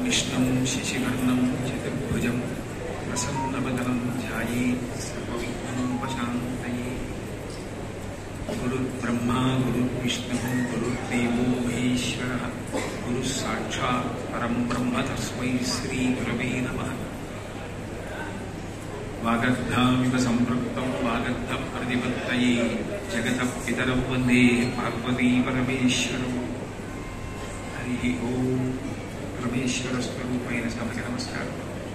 విష్ణుం శశివర్ణం చతుర్భుజం ప్రసన్నవదనం ధ్యాయే సర్వవిఘ్నోపశాంతయే గురుర్బ్రహ్మా గురుర్విష్ణుः గురుర్దేవో మహేశ్వర గురుः సాక్షాత్ పరం బ్రహ్మ తస్మై శ్రీగురవే నమః వాగర్ధామివ సంపృక్తం వాగర్ధ ప్రతిపత్తయే జగత పితరం వందే పార్వతీ పరమేశ్వరం హరి ఓం పరమేశ్వర స్వరూపైన సభకి నమస్కారం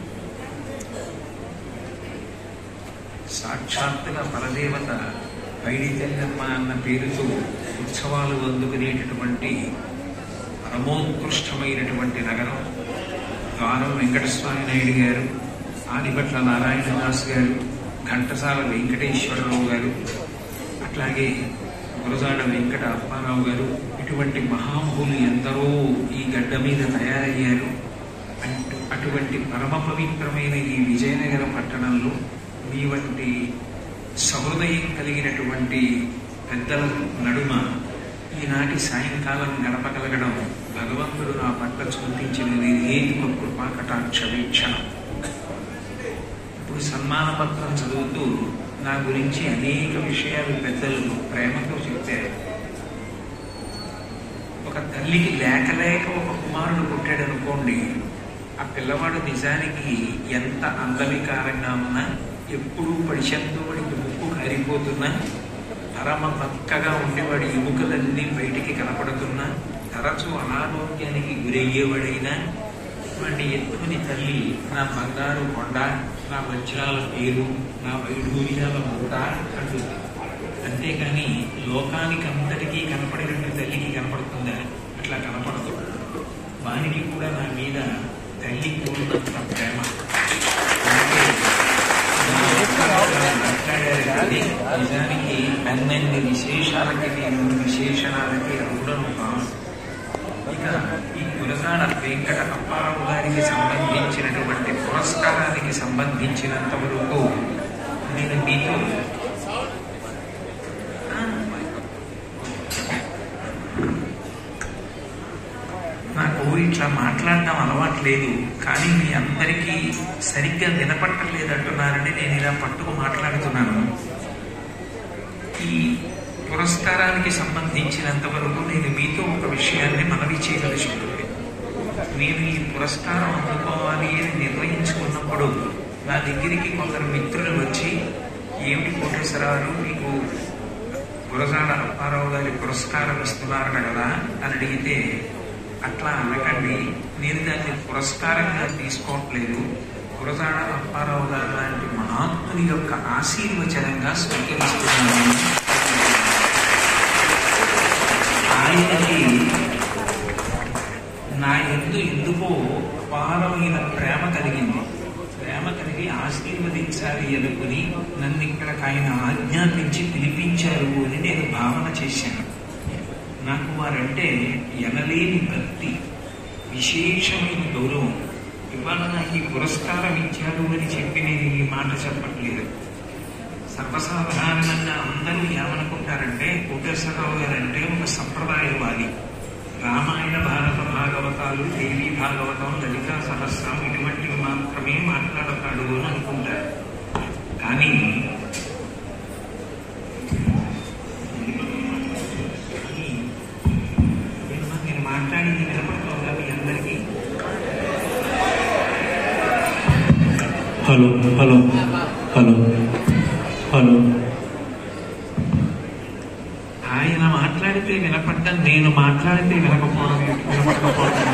సాక్షాత్తుగా పరదేవత పైడి తెల్లమ్మ అన్న పేరుతో ఉత్సవాలు అందుకునేటటువంటి పరమోత్కృష్టమైనటువంటి నగరం ద్వారం వెంకటస్వామి నాయుడు గారు ఆదిపట్ల నారాయణదాస్ గారు ఘంటసాల వెంకటేశ్వరరావు గారు అట్లాగే గురజాడ వెంకట అప్పారావు గారు ఇటువంటి మహామహులు ఎందరో ఈ గడ్డ మీద తయారయ్యారు అటు అటువంటి పరమ పవిత్రమైన ఈ విజయనగర పట్టణంలో మీ వంటి సహృదయం కలిగినటువంటి పెద్దల నడుమ ఈనాటి సాయంకాలం గడపగలగడం భగవంతుడు నా పట్ల చూపించినది ఏది కృపా కటాక్ష వీక్షణం ఇప్పుడు సన్మాన పత్రం చదువుతూ నా గురించి అనేక విషయాలు పెద్దలు ప్రేమతో చెప్పారు ఒక తల్లికి లేక లేక ఒక కుమారుడు పుట్టాడు అనుకోండి ఆ పిల్లవాడు నిజానికి ఎంత అందవికారంగా ఉన్నా ఎప్పుడూ పడిశంతో వాడికి ముక్కు కారిపోతున్నా పరమ పక్కగా ఉండేవాడి ఎముకలన్నీ బయటికి కనపడుతున్నా తరచూ అనారోగ్యానికి గురయ్యేవాడైనా వాడిని ఎత్తుకుని తల్లి నా బంగారు కొండ నా వజ్రాల పేరు నా వైఢూర్యాల మూట అంటుంది అంతేకాని లోకానికి అంతటికీ కనపడినట్టు తల్లికి కనపడుతుందా అట్లా కనపడదు వానికి కూడా నా మీద తల్లి కూడినంత ప్రేమ అందుకే మాట్లాడారు కానీ నిజానికి అన్నన్ని విశేషాలకి నేను విశేషణాలకి అరుడను కాను ఇక ఈ గురజాడ వెంకట అప్పారావు గారికి సంబంధించినటువంటి పురస్కారానికి సంబంధించినంత వరకు నేను మీతో నాకు ఇట్లా మాట్లాడడం అలవాట్లేదు కానీ మీ అందరికీ సరిగ్గా వినపట్టలేదు అంటున్నారని నేను ఇలా పట్టుకు మాట్లాడుతున్నాను ఈ పురస్కారానికి సంబంధించినంత వరకు నేను మీతో ఒక విషయాన్ని మనవి చేయవలసి ఉంటుంది నేను ఈ పురస్కారం అందుకోవాలి అని నిర్ణయించుకున్నప్పుడు నా దగ్గరికి కొందరు మిత్రులు వచ్చి ఏమిటి కోటేశ్వరరావు మీకు గురజాడ అప్పారావు గారి పురస్కారం ఇస్తున్నారట కదా అని అడిగితే అట్లా అనకండి నేను దాన్ని పురస్కారంగా తీసుకోవట్లేదు గురజాడ అప్పారావు గారు లాంటి మహాత్ముని యొక్క ఆశీర్వచనంగా స్వీకరిస్తున్నాను ఆయనకి నా ఎందు ఎందుకో అపారమైన ప్రేమ కలిగింది ప్రేమ కలిగి ఆశీర్వదించాలి అనుకుని నన్ను ఇక్కడికి ఆయన ఆజ్ఞాపించి పిలిపించారు అని నేను భావన చేశాను నాకు వారంటే ఎనలేని భక్తి విశేషమైన గౌరవం ఇవాళ నాకు ఈ పురస్కారం ఇచ్చారు అని చెప్పి నేను ఈ మాట చెప్పట్లేదు సర్వసాధారణంగా అందరూ ఏమనుకుంటారంటే కోటేశ్వరరావు గారు అంటే ఒక సంప్రదాయవాది రామాయణ భారత భాగవతాలు దేవీ భాగవతం లలితా సహస్రం ఇటువంటివి మాత్రమే మాట్లాడతాడు అని అనుకుంటారు కానీ నేను మాట్లాడింది వినపడుతుందా మీ అందరికీ హలో హలో హలో హలో ఆయన మాట్లాడితే వినపడ్డం నేను మాట్లాడితే వినకపోవడం వినపడకపోవడం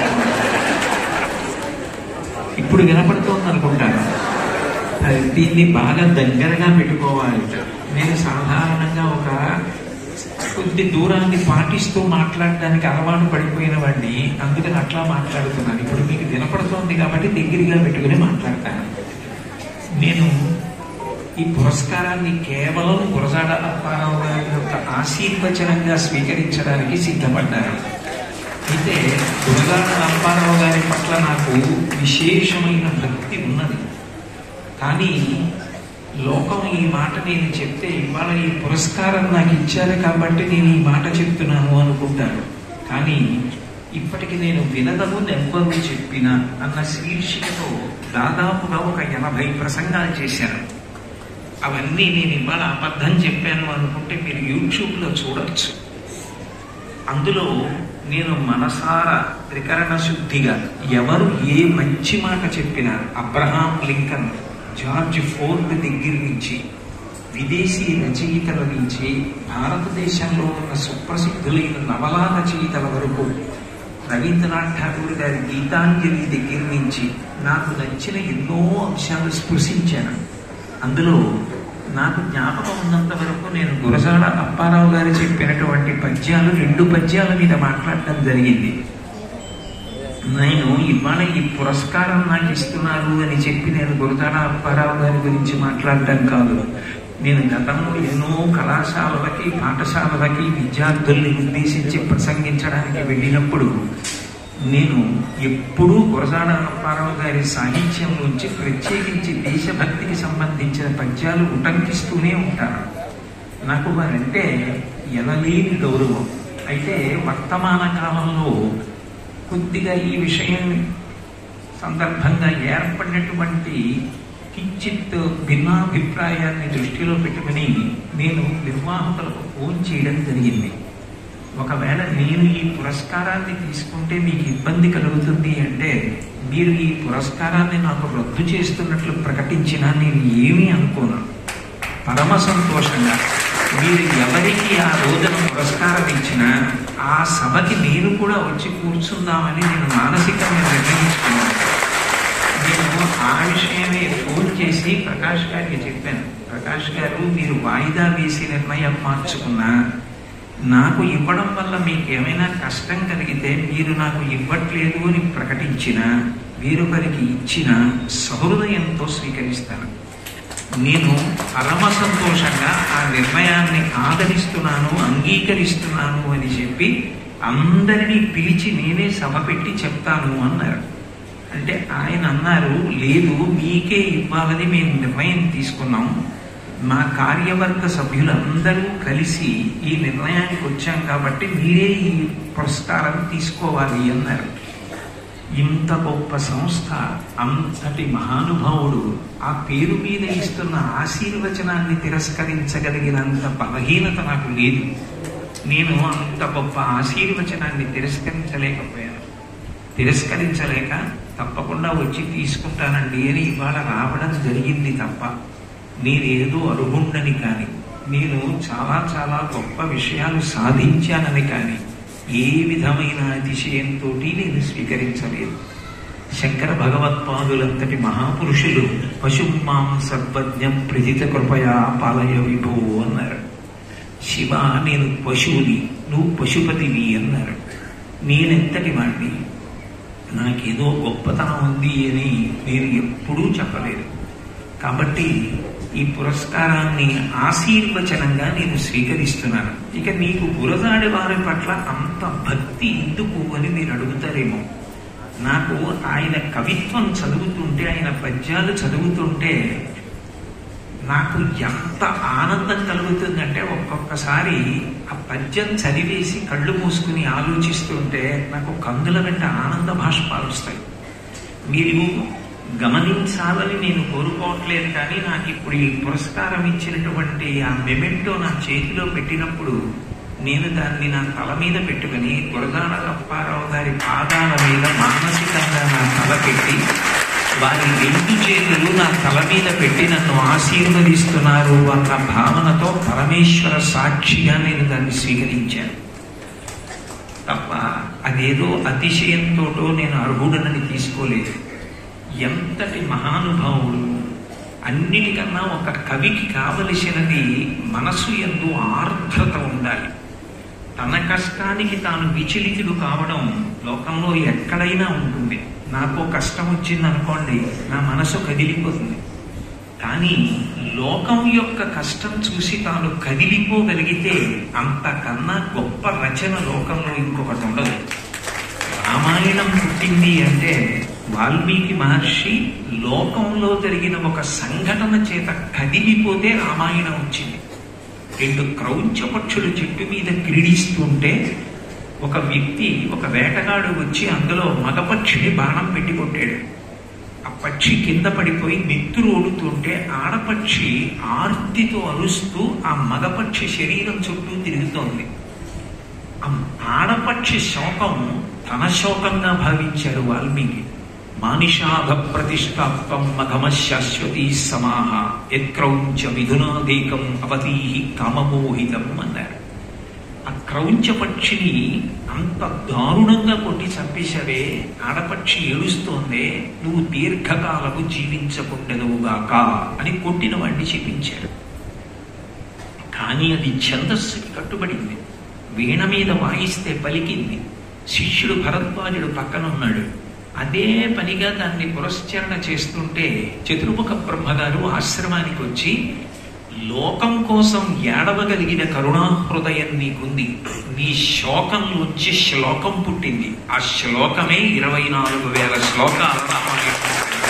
ఇప్పుడు వినపడుతోంది అనుకుంటాను అది దీన్ని బాగా దగ్గరగా పెట్టుకోవాలి నేను సాధారణంగా ఒక కొద్ది దూరాన్ని పాటిస్తూ మాట్లాడడానికి అలవాటు పడిపోయిన వాడిని అందుకని అట్లా మాట్లాడుతున్నాను ఇప్పుడు మీకు వినపడుతోంది కాబట్టి దగ్గరగా పెట్టుకుని మాట్లాడతాను నేను ఈ పురస్కారాన్ని కేవలం గురజాడ అప్పారావు గారి యొక్క ఆశీర్వచనంగా స్వీకరించడానికి సిద్ధపడ్డాను అయితే గురజాడ అప్పారావు గారి పట్ల నాకు విశేషమైన భక్తి ఉన్నది కానీ లోకం ఈ మాట నేను చెప్తే ఇవాళ ఈ పురస్కారం నాకు ఇచ్చారు కాబట్టి నేను ఈ మాట చెప్తున్నాను అనుకుంటాను కానీ ఇప్పటికి నేను వినదము నెవ్వరు చెప్పిన అన్న శీర్షికతో దాదాపుగా ఒక ఎనభై ప్రసంగాలు చేశాను అవన్నీ నేను ఇవాళ అబద్ధం చెప్పాను అనుకుంటే మీరు యూట్యూబ్లో చూడొచ్చు అందులో నేను మనసారా త్రికరణ శుద్ధిగా ఎవరు ఏ మంచి మాట చెప్పినా అబ్రహాం లింకన్ జార్జ్ ఫోర్డ్ దగ్గర నుంచి విదేశీ రచయితల నుంచి భారతదేశంలో ఉన్న సుప్రసిద్ధులైన నవలా రచయితల వరకు రవీంద్రనాథ్ ఠాగూర్ గారి గీతాంజలి దగ్గర నుంచి నాకు నచ్చిన ఎన్నో అంశాలు స్పృశించాను అందులో నాకు జ్ఞాపకం ఉన్నంత వరకు నేను గురజాడ అప్పారావు గారు చెప్పినటువంటి పద్యాలు రెండు పద్యాల మీద మాట్లాడటం జరిగింది నేను ఇవాళ ఈ పురస్కారం నాకు ఇస్తున్నారు అని చెప్పి నేను గురజాడ అప్పారావు గారి గురించి మాట్లాడటం కాదు నేను గతంలో ఎన్నో కళాశాలలకి పాఠశాలలకి విద్యార్థుల్ని ఉద్దేశించి ప్రసంగించడానికి వెళ్ళినప్పుడు నేను ఎప్పుడూ గురజాడ అప్పారావు గారి సాహిత్యం నుంచి ప్రత్యేకించి దేశభక్తికి సంబంధించిన పద్యాలు ఉటంకిస్తూనే ఉంటాను నాకు వారంటే ఎనలేని గౌరవం అయితే వర్తమాన కాలంలో కొద్దిగా ఈ విషయం సందర్భంగా ఏర్పడినటువంటి కించిత్ భిన్నాభిప్రాయాన్ని దృష్టిలో పెట్టుకుని నేను నిర్వాహకులకు ఫోన్ చేయడం జరిగింది ఒకవేళ నేను ఈ పురస్కారాన్ని తీసుకుంటే మీకు ఇబ్బంది కలుగుతుంది అంటే మీరు ఈ పురస్కారాన్ని నాకు రద్దు చేస్తున్నట్లు ప్రకటించినా నేను ఏమీ అనుకోను పరమ సంతోషంగా మీరు ఎవరికి ఆ రోజున పురస్కారం ఇచ్చినా ఆ సభకి నేను కూడా వచ్చి కూర్చుందామని నేను మానసికంగా నిర్ణయించుకున్నాను నేను ఆ విషయమే ఫోన్ చేసి ప్రకాష్ గారికి చెప్పాను ప్రకాష్ గారు మీరు వాయిదా వేసి నిర్ణయం మార్చుకున్నా నాకు ఇవ్వడం వల్ల మీకు ఏమైనా కష్టం కలిగితే మీరు నాకు ఇవ్వట్లేదు అని ప్రకటించిన వేరొకరికి ఇచ్చిన సహృదయంతో స్వీకరిస్తాను నేను పరమ సంతోషంగా ఆ నిర్ణయాన్ని ఆదరిస్తున్నాను అంగీకరిస్తున్నాను అని చెప్పి అందరినీ పిలిచి నేనే సభ పెట్టి చెప్తాను అన్నారు అంటే ఆయన అన్నారు లేదు మీకే ఇవ్వాలని మేము నిర్ణయం తీసుకున్నాం మా కార్యవర్గ సభ్యులందరూ కలిసి ఈ నిర్ణయానికి వచ్చాం కాబట్టి మీరే ఈ పురస్కారం తీసుకోవాలి అన్నారు ఇంత గొప్ప సంస్థ అంతటి మహానుభావుడు ఆ పేరు మీద ఇస్తున్న ఆశీర్వచనాన్ని తిరస్కరించగలిగినంత బలహీనత నాకు లేదు నేను అంత గొప్ప ఆశీర్వచనాన్ని తిరస్కరించలేకపోయాను తిరస్కరించలేక తప్పకుండా వచ్చి తీసుకుంటానండి అని ఇవాళ రావడం జరిగింది తప్ప నేనేదో అర్హుండని కానీ నేను చాలా చాలా గొప్ప విషయాలు సాధించానని కానీ ఏ విధమైన అతిశయంతో నేను స్వీకరించలేదు శంకర భగవత్పాదులంతటి మహాపురుషులు పశుమాం సర్వజ్ఞం ప్రజిత కృపయా పాలయ విభో అన్నారు శివ నేను పశువుని నువ్వు పశుపతివి అన్నారు నేనెంతటి వాడిని నాకేదో గొప్పతనం ఉంది అని నేను ఎప్పుడూ చెప్పలేదు కాబట్టి ఈ పురస్కారాన్ని ఆశీర్వచనంగా నేను స్వీకరిస్తున్నాను ఇక నీకు గురజాడి వారి పట్ల అంత భక్తి ఎందుకు అని మీరు అడుగుతారేమో నాకు ఆయన కవిత్వం చదువుతుంటే ఆయన పద్యాలు చదువుతుంటే నాకు ఎంత ఆనందం కలుగుతుందంటే ఒక్కొక్కసారి ఆ పద్యం చదివేసి కళ్ళు మూసుకుని ఆలోచిస్తుంటే నాకు కందుల వెంట ఆనంద భాష్పాలు వస్తాయి మీరు గమనించాలని నేను కోరుకోవట్లేదు కానీ నాకు ఇప్పుడు ఈ పురస్కారం ఇచ్చినటువంటి ఆ మెమెంటో నా చేతిలో పెట్టినప్పుడు నేను దాన్ని నా తల మీద పెట్టుకుని గురదాడ అప్పారావు గారి పాదాల మీద మానసికంగా నా తల పెట్టి వారి రెండు చేతులు నా తల మీద పెట్టి నన్ను ఆశీర్వదిస్తున్నారు అన్న భావనతో పరమేశ్వర సాక్షిగా నేను దాన్ని స్వీకరించాను తప్ప అదేదో అతిశయంతోటో నేను అర్హుడనని తీసుకోలేదు ఎంతటి మహానుభావుడు అన్నిటికన్నా ఒక కవికి కావలసినది మనసు ఎందు ఆర్ద్రత ఉండాలి తన కష్టానికి తాను విచలితుడు కావడం లోకంలో ఎక్కడైనా ఉంటుంది నాకు కష్టం వచ్చింది అనుకోండి నా మనసు కదిలిపోతుంది కానీ లోకం యొక్క కష్టం చూసి తాను కదిలిపోగలిగితే అంతకన్నా గొప్ప రచన లోకంలో ఇంకొకటి ఉండదు రామాయణం పుట్టింది అంటే వాల్మీకి మహర్షి లోకంలో జరిగిన ఒక సంఘటన చేత కదిలిపోతే రామాయణం వచ్చింది రెండు క్రౌంచ పక్షులు చెట్టు మీద క్రీడిస్తుంటే ఒక వ్యక్తి ఒక వేటగాడు వచ్చి అందులో మగపక్షిని బాణం పెట్టి కొట్టాడు ఆ పక్షి కింద పడిపోయి నెత్తురు ఓడుతుంటే ఆడపక్షి ఆర్తితో అరుస్తూ ఆ మగపక్షి శరీరం చుట్టూ తిరుగుతోంది ఆ ఆడపక్షి శోకం తన శోకంగా భావించారు వాల్మీకి మానిషాభ ప్రతిష్టాత్వం మఘమ శాశ్వతీ సమాహ యత్క్రౌంచ విధునాదేకం అవతీ కామమోహితం అన్నారు ఆ క్రౌంచ పక్షిని అంత దారుణంగా కొట్టి చంపేశావే ఆడపక్షి ఏడుస్తోందే నువ్వు దీర్ఘకాలము జీవించకుండదువుగాక అని కొట్టిన వాడిని చెప్పించారు కానీ అది ఛందస్సుకి కట్టుబడింది వీణ మీద వాయిస్తే పలికింది శిష్యుడు భరద్వాజుడు పక్కన ఉన్నాడు అదే పనిగా దాన్ని పురస్చరణ చేస్తుంటే చతుర్ముఖ బ్రహ్మగారు ఆశ్రమానికి వచ్చి లోకం కోసం ఏడవగలిగిన కరుణా హృదయం నీకుంది నీ శోకంలోంచి శ్లోకం పుట్టింది ఆ శ్లోకమే ఇరవై నాలుగు వేల శ్లోకాల రామాయణం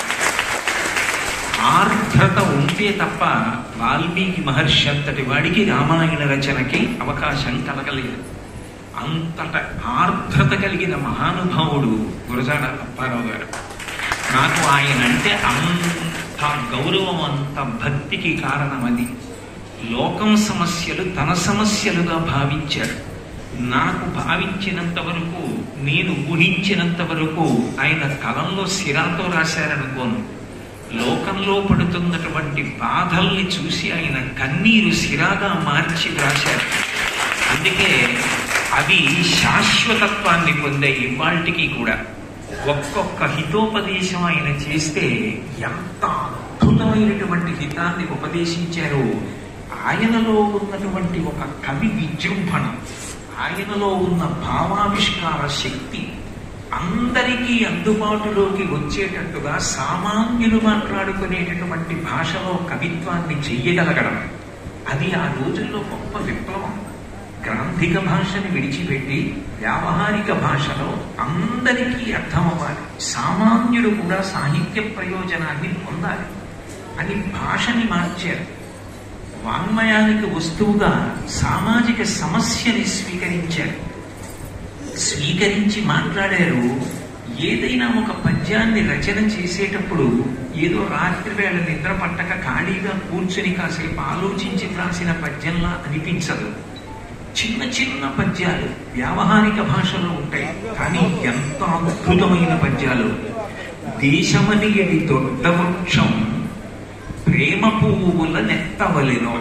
ఆర్ద్రత ఉంటే తప్ప వాల్మీకి మహర్షి అంతటి వాడికి రామాయణ రచనకి అవకాశం కలగలేదు అంతట ఆర్ద్రత కలిగిన మహానుభావుడు గురజాడ అప్పారావు గారు నాకు ఆయన అంటే అంత గౌరవం అంత భక్తికి కారణం అది లోకం సమస్యలు తన సమస్యలుగా భావించారు నాకు భావించినంత వరకు నేను ఊహించినంత వరకు ఆయన కలంలో సిరాతో రాశారనుకోను లోకంలో పడుతున్నటువంటి బాధల్ని చూసి ఆయన కన్నీరు సిరాగా మార్చి రాశారు అందుకే అవి శాశ్వతత్వాన్ని పొందే ఇవాళకి కూడా ఒక్కొక్క హితోపదేశం ఆయన చేస్తే ఎంత అద్భుతమైనటువంటి హితాన్ని ఉపదేశించారో ఆయనలో ఉన్నటువంటి ఒక కవి విజృంభణ ఆయనలో ఉన్న భావావిష్కార శక్తి అందరికీ అందుబాటులోకి వచ్చేటట్టుగా సామాన్యులు మాట్లాడుకునేటటువంటి భాషలో కవిత్వాన్ని చెయ్యగలగడం అది ఆ రోజుల్లో గొప్ప విప్లవం గ్రాంధిక భాషని విడిచిపెట్టి వ్యావహారిక భాషలో అందరికీ అర్థం అవ్వాలి సామాన్యుడు కూడా సాహిత్య ప్రయోజనాన్ని పొందాలి అని భాషని మార్చారు వాంగ్మయానికి వస్తువుగా సామాజిక సమస్యని స్వీకరించారు స్వీకరించి మాట్లాడారు ఏదైనా ఒక పద్యాన్ని రచన చేసేటప్పుడు ఏదో రాత్రి వేళ నిద్ర పట్టక ఖాళీగా కూర్చుని కాసేపు ఆలోచించి రాసిన పద్యంలా అనిపించదు చిన్న చిన్న పద్యాలు వ్యావహారిక భాషలో ఉంటాయి కానీ ఎంత అద్భుతమైన పద్యాలు దేశమని ఎడి దొడ్డ వృక్షం ప్రేమ పువ్వుల నెత్తవలెనో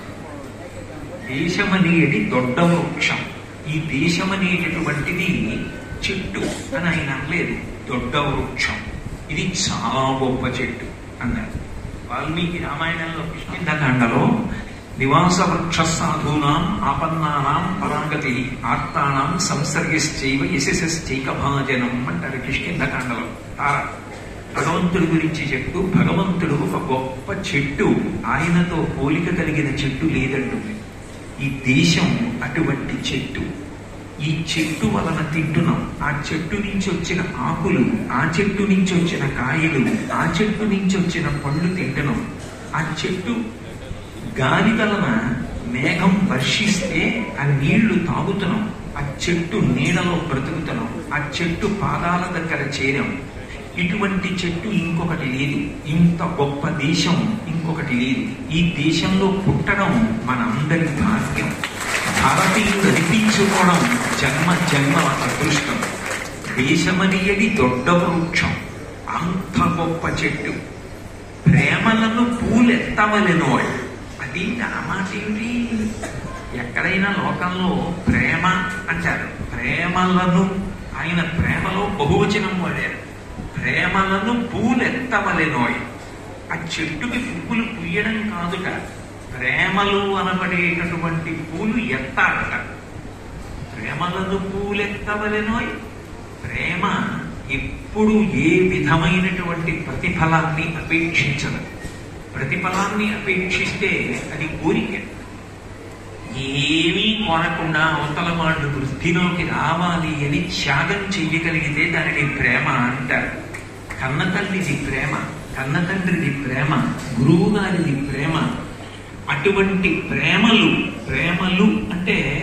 దేశమని ఎడి దొడ్డ వృక్షం ఈ దేశం అనేటటువంటిది చెట్టు అని ఆయన అనలేదు దొడ్డ వృక్షం ఇది చాలా గొప్ప చెట్టు అన్నారు వాల్మీకి రామాయణంలో కృష్ణకాండలో నివాస వృక్ష సాధూనాం ఆపన్నానాం పరాగతి ఆత్తానాం సంసర్గశ్చైవ యశస్చైక భాజనం అంటారు కిష్కింధకాండలో తార భగవంతుడి గురించి చెప్తూ భగవంతుడు ఒక గొప్ప చెట్టు ఆయనతో పోలిక కలిగిన చెట్టు లేదంటుంది ఈ దేశం అటువంటి చెట్టు ఈ చెట్టు వలన తింటున్నాం ఆ చెట్టు నుంచి వచ్చిన ఆకులు ఆ చెట్టు నుంచి వచ్చిన కాయలు ఆ చెట్టు నుంచి వచ్చిన పళ్ళు తింటున్నాం ఆ చెట్టు గాలి వలన మేఘం వర్షిస్తే ఆ నీళ్లు తాగుతున్నాం ఆ చెట్టు నీడలో బ్రతుకుతున్నాం ఆ చెట్టు పాదాల దగ్గర చేరాం ఇటువంటి చెట్టు ఇంకొకటి లేదు ఇంత గొప్ప దేశం ఇంకొకటి లేదు ఈ దేశంలో పుట్టడం మనందరి భాగ్యం భారతీయుడు అనిపించుకోవడం జన్మ జన్మ అదృష్టం దేశమనియడి దొడ్డ వృక్షం అంత గొప్ప చెట్టు ప్రేమలను పూలెత్తవలెనోయ్ అది ఆ మాట ఏమిటి ఎక్కడైనా లోకంలో ప్రేమ అంటారు ప్రేమలను ఆయన ప్రేమలో బహువచనం వాడారు ప్రేమలను పూలెత్తవలెనోయ్ ఆ చెట్టుకి పువ్వులు పుయ్యడం కాదుట ప్రేమలు అనబడేటటువంటి పూలు ఎత్తాడట ప్రేమలను పూలెత్తవలెనోయ్ ప్రేమ ఎప్పుడు ఏ విధమైనటువంటి ప్రతిఫలాన్ని అపేక్షించదు ప్రతిఫలాన్ని అపేక్షిస్తే అది కోరిక ఏమీ కోరకుండా అవతల వాళ్ళు వృద్ధిలోకి రావాలి అని త్యాగం చెయ్యగలిగితే దానిని ప్రేమ అంటారు కన్న తల్లిది ప్రేమ కన్న తండ్రిది ప్రేమ గురువు గారిది ప్రేమ అటువంటి ప్రేమలు ప్రేమలు అంటే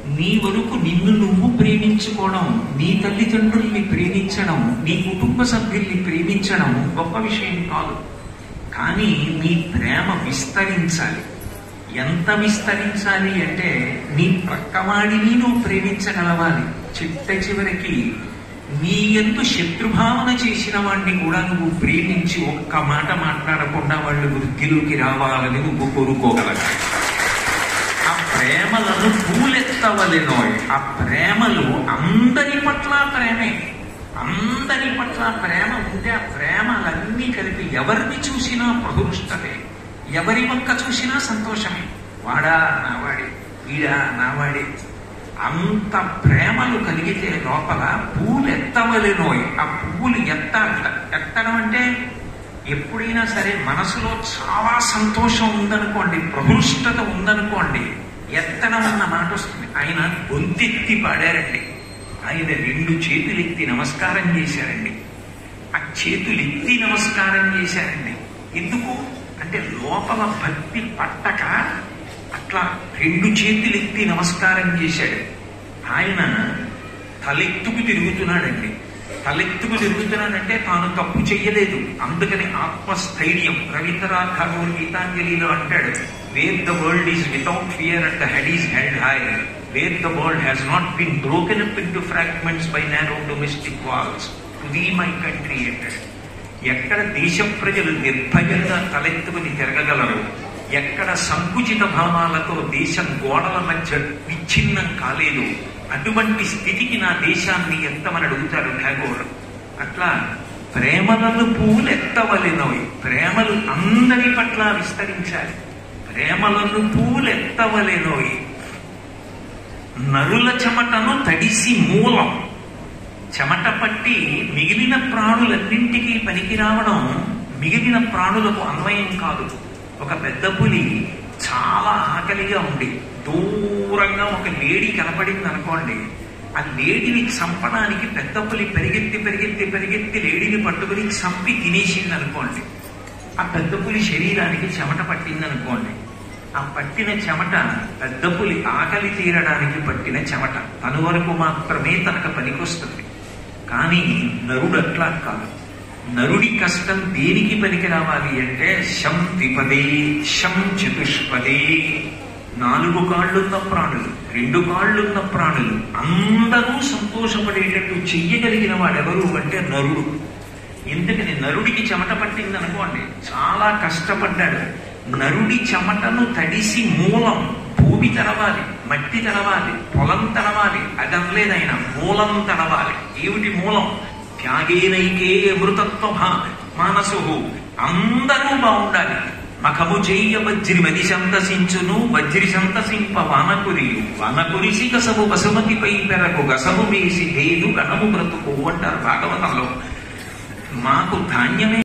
నీ వరకు నిన్ను నువ్వు ప్రేమించుకోవడం నీ తల్లిదండ్రుల్ని ప్రేమించడం నీ కుటుంబ సభ్యుల్ని ప్రేమించడం గొప్ప విషయం కాదు కానీ నీ ప్రేమ విస్తరించాలి ఎంత విస్తరించాలి అంటే నీ ప్రక్కవాడిని నువ్వు ప్రేమించగలవాలి చిట్ట చివరికి నీ ఎందు శత్రుభావన చేసిన వాడిని కూడా నువ్వు ప్రేమించి ఒక్క మాట మాట్లాడకుండా వాళ్ళు వృద్ధిలోకి రావాలని నువ్వు కోరుకోగలగాలి ఆ ప్రేమలను పూలెత్తవలెనోయ్ ఆ ప్రేమలు అందరి పట్ల ప్రేమే అందరి పట్ల ప్రేమ ఉంటే ఆ ప్రేమలన్నీ కలిపి ఎవరిని చూసినా ప్రహృష్టతే ఎవరి వంక చూసినా సంతోషమే వాడా నావాడే వీడా నావాడే అంత ప్రేమలు కలిగితే లోపల పూలు ఎత్తవలెనోయ్ ఆ పువ్వులు ఎత్తాలట ఎత్తడం అంటే ఎప్పుడైనా సరే మనసులో చాలా సంతోషం ఉందనుకోండి ప్రహృష్టత ఉందనుకోండి ఎత్తడం అన్న మాట వస్తుంది ఆయన గొంతెత్తి పాడారండి ఆయన రెండు చేతులెత్తి నమస్కారం చేశారండి ఆ చేతులెత్తి నమస్కారం చేశారండి ఎందుకు అంటే లోపల భక్తి పట్టక అట్లా రెండు చేతులెత్తి నమస్కారం చేశాడు ఆయన తలెత్తుకు తిరుగుతున్నాడండి తలెత్తుకు తిరుగుతున్నాడంటే తాను తప్పు చెయ్యలేదు అందుకని ఆత్మస్థైర్యం రవీంద్రనాథ్ ఠాగూర్ గీతాంజలిలో అంటాడు where the world is without fear and the head is held high where the world has not been broken up into fragments by narrow domestic walls to thee my country అంటాడు ఎక్కడ దేశ ప్రజలు నిర్భయంగా తలెత్తుకుని తిరగగలరు ఎక్కడ సంకుచిత భావాలతో దేశం గోడల మధ్య విచ్ఛిన్నం కాలేదు అటువంటి స్థితికి నా దేశాన్ని ఎత్తమని అడుగుతారు ఠాగోర్ అట్లా ప్రేమలను పూలు ఎత్తవలెనోయ్ ప్రేమలు అందరి పట్ల విస్తరించాలి ప్రేమలను పూలు ఎత్తవలెనోయ్ నరుల చెమటను తడిసి మూలం చెమట పట్టి మిగిలిన ప్రాణులన్నింటికీ పనికి రావడం మిగిలిన ప్రాణులకు అన్వయం కాదు ఒక పెద్ద పులి చాలా ఆకలిగా ఉండి దూరంగా ఒక లేడీ కనపడింది అనుకోండి ఆ లేడీని చంపడానికి పెద్ద పులి పెరిగెత్తి పెరిగెత్తి పెరిగెత్తి లేడీని పట్టుకుని చంపి తినేసింది అనుకోండి ఆ పెద్ద పులి శరీరానికి చెమట పట్టింది అనుకోండి ఆ పట్టిన చెమట పెద్ద పులి ఆకలి తీరడానికి పట్టిన చెమట తను వరకు మాత్రమే తనకు పనికొస్తుంది కానీ నరుడు అట్లా కాదు నరుడి కష్టం దేనికి పనికి రావాలి అంటే శం ద్విపదే శం చతుష్పదే నాలుగు కాళ్ళున్న ప్రాణులు రెండు కాళ్ళున్న ప్రాణులు అందరూ సంతోషపడేటట్టు చెయ్యగలిగిన వాడెవరు అంటే నరుడు ఎందుకని నరుడికి చెమట పట్టింది అనుకోండి చాలా కష్టపడ్డాడు నరుడి చెమటను తడిసి మూలం భూమి తడవాలి మట్టి తడవాలి పొలం తడవాలి అదనలేదైనా మూలం తడవాలి ఏమిటి మూలం త్యాగేనైకే అమృతత్వ మానసు అందరూ బాగుండాలి మఖము చెయ్య వజ్రి మది సంతసించును వజ్రి సంతసింప వానకురియు వానకురిసి కసము బసుమతిపై పెరకు గసము వేసి లేదు గణము బ్రతుకు అంటారు భాగవతంలో మాకు ధాన్యమే